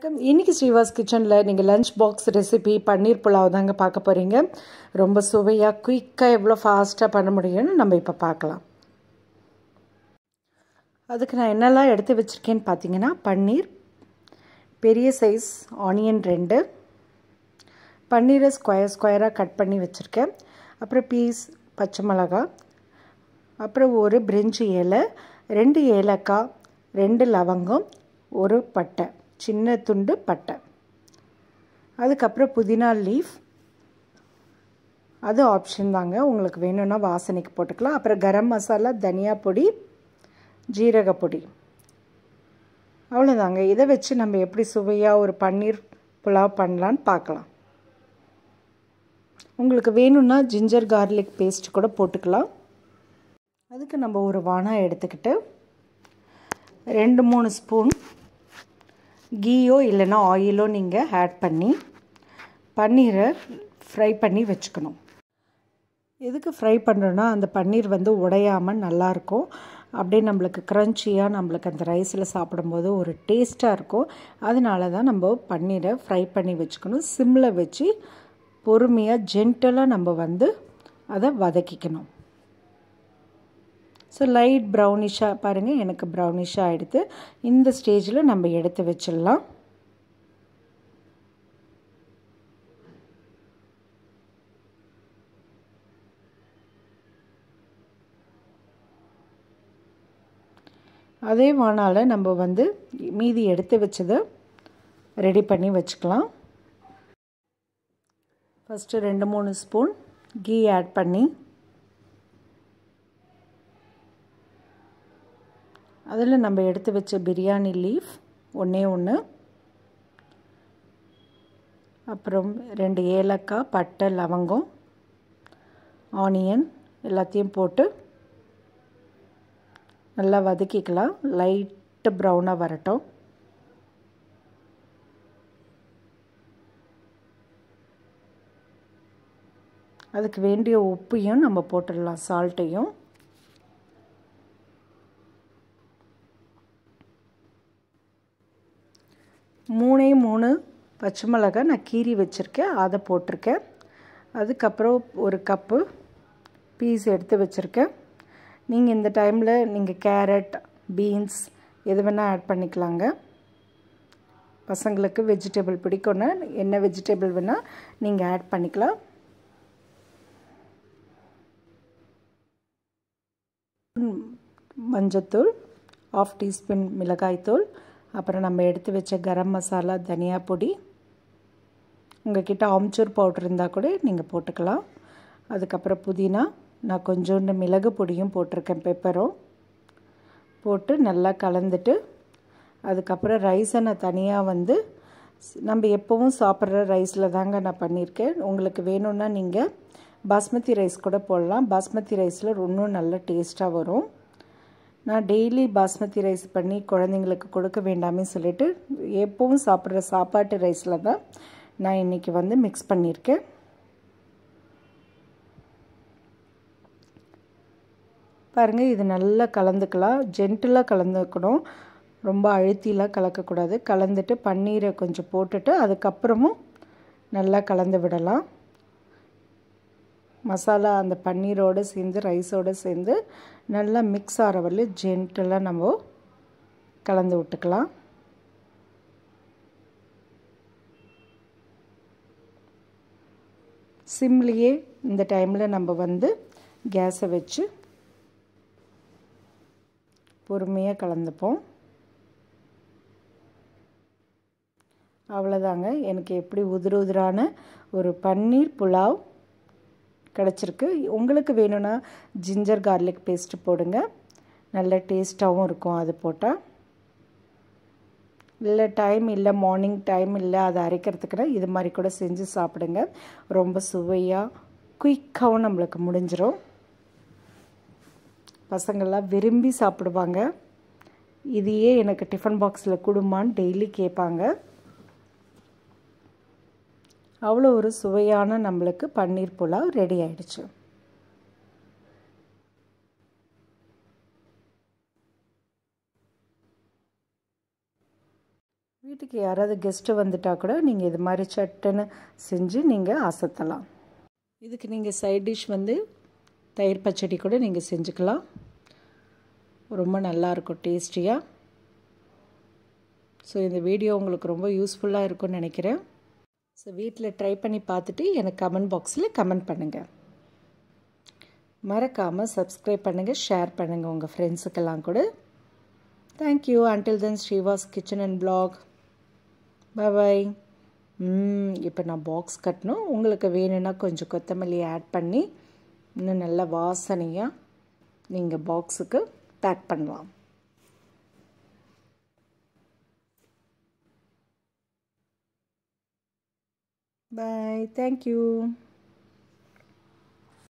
வணக்கம் இன்றைக்கி ஸ்ரீவாஸ் கிச்சனில் நீங்கள் lunch box recipe paneer pulao தாங்க பார்க்க போகிறீங்க ரொம்ப சுவையாக குயிக்காக எவ்வளோ ஃபாஸ்ட்டாக பண்ண முடியும்னு நம்ம இப்போ பார்க்கலாம் அதுக்கு நான் என்னெல்லாம் எடுத்து வச்சுருக்கேன்னு பார்த்தீங்கன்னா பன்னீர் பெரிய சைஸ் ஆனியன் ரெண்டு பன்னீரை ஸ்கொயர் ஸ்கொயராக கட் பண்ணி வச்சுருக்கேன் அப்புறம் பீஸ் பச்சை மிளகா அப்புறம் ஒரு பிரிஞ்சி இலை ரெண்டு ஏலக்காய் ரெண்டு லவங்கம் ஒரு பட்டை சின்ன துண்டு பட்டை அதுக்கப்புறம் புதினா லீஃப் அது ஆப்ஷன் தாங்க உங்களுக்கு வேணும்னா வாசனைக்கு போட்டுக்கலாம் அப்புறம் கரம் மசாலா தனியா பொடி ஜீரக பொடி அவ்வளோதாங்க இதை வச்சு நம்ம எப்படி சுவையாக ஒரு பன்னீர் புலாவ் பண்ணலான்னு பார்க்கலாம் உங்களுக்கு வேணும்னா ஜிஞ்சர் கார்லிக் பேஸ்ட் கூட போட்டுக்கலாம் அதுக்கு நம்ம ஒரு வானம் எடுத்துக்கிட்டு ரெண்டு மூணு ஸ்பூன் கீயோ இல்லைன்னா ஆயிலோ நீங்கள் ஆட் பண்ணி பன்னீரை ஃப்ரை பண்ணி வச்சுக்கணும் எதுக்கு ஃப்ரை பண்ணுறோன்னா அந்த பன்னீர் வந்து உடையாமல் நல்லாயிருக்கும் அப்படியே நம்மளுக்கு க்ரன்ச்சியாக நம்மளுக்கு அந்த ரைஸில் சாப்பிடும்போது ஒரு டேஸ்ட்டாக இருக்கும் அதனால தான் நம்ம பன்னீரை ஃப்ரை பண்ணி வச்சுக்கணும் சிம்மில் வச்சு பொறுமையாக ஜென்டலாக நம்ம வந்து அதை வதக்கிக்கணும் ஸோ லைட் ப்ரௌனிஷாக பாருங்கள் எனக்கு ப்ரௌனிஷாக எடுத்து இந்த ஸ்டேஜில் நம்ம எடுத்து வச்சிடலாம் அதே வானால் நம்ம வந்து மீதி எடுத்து வச்சதை ரெடி பண்ணி வச்சுக்கலாம் ஃபஸ்ட்டு ரெண்டு மூணு ஸ்பூன் கீ ஆட் பண்ணி அதில் நம்ம எடுத்து வச்ச பிரியாணி லீஃப் ஒன்றே ஒன்று அப்புறம் ரெண்டு ஏலக்காய் பட்டை லவங்கம் ஆனியன் எல்லாத்தையும் போட்டு நல்லா வதக்கிக்கலாம் லைட்டு ப்ரௌனாக வரட்டும் அதுக்கு வேண்டிய உப்பையும் நம்ம போட்டுடலாம் சால்ட்டையும் மூணே மூணு பச்சை மிளகாய் நான் கீரி வச்சுருக்கேன் அதை போட்டிருக்கேன் அதுக்கப்புறம் ஒரு கப்பு பீஸ் எடுத்து வச்சுருக்கேன் நீங்கள் இந்த டைமில் நீங்கள் கேரட் பீன்ஸ் எது வேணால் ஆட் பண்ணிக்கலாங்க பசங்களுக்கு வெஜிடபிள் பிடிக்கும்னா என்ன வெஜிடபிள் வேணால் நீங்கள் ஆட் பண்ணிக்கலாம் மஞ்சத்தூள் ஆஃப் டீஸ்பூன் மிளகாய்த்தூள் அப்புறம் நம்ம எடுத்து வச்ச கரம் மசாலா தனியா பொடி உங்கள் கிட்ட ஆம்ச்சூர் பவுட்ரு இருந்தால் கூட நீங்கள் போட்டுக்கலாம் அதுக்கப்புறம் புதினா நான் கொஞ்சோண்டு மிளகு பொடியும் போட்டிருக்கேன் பெப்பரும் போட்டு நல்லா கலந்துட்டு அதுக்கப்புறம் ரைஸை நான் தனியாக வந்து நம்ம எப்போவும் சாப்பிட்ற ரைஸில் தாங்க நான் பண்ணியிருக்கேன் உங்களுக்கு வேணும்னா நீங்கள் பாஸ்மதி ரைஸ் கூட போடலாம் பாஸ்மதி ரைஸில் இன்னும் நல்ல டேஸ்ட்டாக வரும் நான் டெய்லி பாஸ்மதி ரைஸ் பண்ணி குழந்தைங்களுக்கு கொடுக்க வேண்டாமே சொல்லிவிட்டு எப்பவும் சாப்பிட்ற சாப்பாட்டு ரைஸில் தான் நான் இன்றைக்கி வந்து மிக்ஸ் பண்ணியிருக்கேன் பாருங்கள் இது நல்லா கலந்துக்கலாம் ஜென்டிலாக கலந்துக்கணும் ரொம்ப அழுத்திலாம் கலக்கக்கூடாது கலந்துட்டு பன்னீரை கொஞ்சம் போட்டுட்டு அதுக்கப்புறமும் நல்லா கலந்து விடலாம் மசாலா அந்த பன்னீரோடு சேர்ந்து ரைஸோடு சேர்ந்து நல்லா மிக்ஸ் ஆகிற வரலையும் ஜென்டலாக நம்ம கலந்து விட்டுக்கலாம் சிம்லேயே இந்த டைமில் நம்ம வந்து கேஸை வச்சு பொறுமையாக கலந்துப்போம் அவ்வளோதாங்க எனக்கு எப்படி உதிர உதிரான ஒரு பன்னீர் புலாவ் கிடச்சிருக்கு உங்களுக்கு வேணும்னா ஜிஞ்சர் கார்லிக் பேஸ்ட்டு போடுங்க நல்ல டேஸ்ட்டாகவும் இருக்கும் அது போட்டால் இல்லை டைம் இல்லை மார்னிங் டைம் இல்லை அதை அரைக்கிறதுக்குன்னா இது மாதிரி கூட செஞ்சு சாப்பிடுங்க ரொம்ப சுவையாக குயிக்காகவும் நம்மளுக்கு முடிஞ்சிடும் பசங்கள்லாம் விரும்பி சாப்பிடுவாங்க இதையே எனக்கு டிஃபன் பாக்ஸில் கொடுமான்னு டெய்லி கேட்பாங்க அவ்வளோ ஒரு சுவையான நம்மளுக்கு பன்னீர் புலாவ் ரெடி ஆயிடுச்சு வீட்டுக்கு யாராவது கெஸ்ட்டு வந்துட்டால் கூட நீங்கள் இது மாதிரி சட்டுன்னு செஞ்சு நீங்கள் அசத்தலாம் இதுக்கு நீங்கள் சைட் டிஷ் வந்து தயிர் பச்சடி கூட நீங்கள் செஞ்சுக்கலாம் ரொம்ப நல்லாயிருக்கும் டேஸ்டியாக ஸோ இந்த வீடியோ உங்களுக்கு ரொம்ப யூஸ்ஃபுல்லாக இருக்கும்னு நினைக்கிறேன் ஸோ வீட்டில் ட்ரை பண்ணி பார்த்துட்டு எனக்கு கமெண்ட் பாக்ஸில் கமெண்ட் பண்ணுங்கள் மறக்காமல் சப்ஸ்கிரைப் பண்ணுங்கள் ஷேர் பண்ணுங்கள் உங்கள் ஃப்ரெண்ட்ஸுக்கெல்லாம் கூட thank you until then Srivas kitchen and block bye இப்போ நான் பாக்ஸ் கட்டணும் உங்களுக்கு வேணும்னா கொஞ்சம் கொத்தமல்லி ஆட் பண்ணி இன்னும் நல்ல வாசனையாக நீங்கள் பாக்ஸுக்கு பேக் பண்ணலாம் பாய் தேங்க்யூ